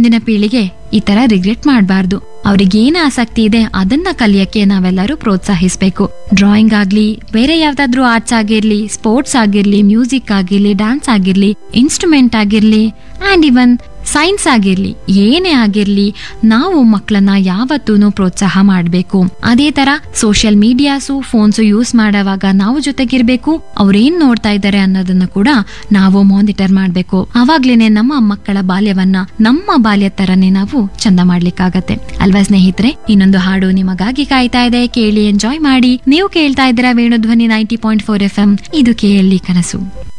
ಮುಂದಿನ ಪೀಳಿಗೆ ಈ ತರ ರಿಗ್ರೆಟ್ ಮಾಡಬಾರ್ದು ಅವ್ರಿಗೆ ಏನ್ ಆಸಕ್ತಿ ಇದೆ ಅದನ್ನ ಕಲಿಯಕ್ಕೆ ನಾವೆಲ್ಲರೂ ಪ್ರೋತ್ಸಾಹಿಸ್ಬೇಕು ಡ್ರಾಯಿಂಗ್ ಆಗ್ಲಿ ಬೇರೆ ಯಾವ್ದಾದ್ರು ಆರ್ಟ್ಸ್ ಆಗಿರ್ಲಿ ಸ್ಪೋರ್ಟ್ಸ್ ಆಗಿರ್ಲಿ ಮ್ಯೂಸಿಕ್ ಆಗಿರ್ಲಿ ಡ್ಯಾನ್ಸ್ ಆಗಿರ್ಲಿ ಇನ್ಸ್ಟ್ರೂಮೆಂಟ್ ಆಗಿರ್ಲಿ ಅಂಡ್ ಇವನ್ ಸೈನ್ಸ್ ಆಗಿರ್ಲಿ ಏನೇ ಆಗಿರ್ಲಿ ನಾವು ಮಕ್ಕಳನ್ನ ಯಾವತ್ತೂ ಪ್ರೋತ್ಸಾಹ ಮಾಡಬೇಕು ಅದೇ ತರ ಸೋಷಿಯಲ್ ಮೀಡಿಯಾಸು ಫೋನ್ಸು ಯೂಸ್ ಮಾಡೋವಾಗ ನಾವು ಜೊತೆಗಿರ್ಬೇಕು ಅವ್ರೇನ್ ನೋಡ್ತಾ ಇದ್ದಾರೆ ಅನ್ನೋದನ್ನ ಕೂಡ ನಾವು ಮಾನಿಟರ್ ಮಾಡ್ಬೇಕು ಅವಾಗ್ಲೇನೆ ನಮ್ಮ ಮಕ್ಕಳ ಬಾಲ್ಯವನ್ನ ನಮ್ಮ ಬಾಲ್ಯ ತರನೇ ನಾವು ಚಂದ ಮಾಡ್ಲಿಕ್ಕಾಗತ್ತೆ ಅಲ್ವಾ ಸ್ನೇಹಿತರೆ ಇನ್ನೊಂದು ಹಾಡು ನಿಮಗಾಗಿ ಕಾಯ್ತಾ ಇದೆ ಕೇಳಿ ಎಂಜಾಯ್ ಮಾಡಿ ನೀವು ಕೇಳ್ತಾ ಇದ್ದೀರಾ Venudhwani ninety point four F M ಇದು ಕೇಳಿ ಕನಸು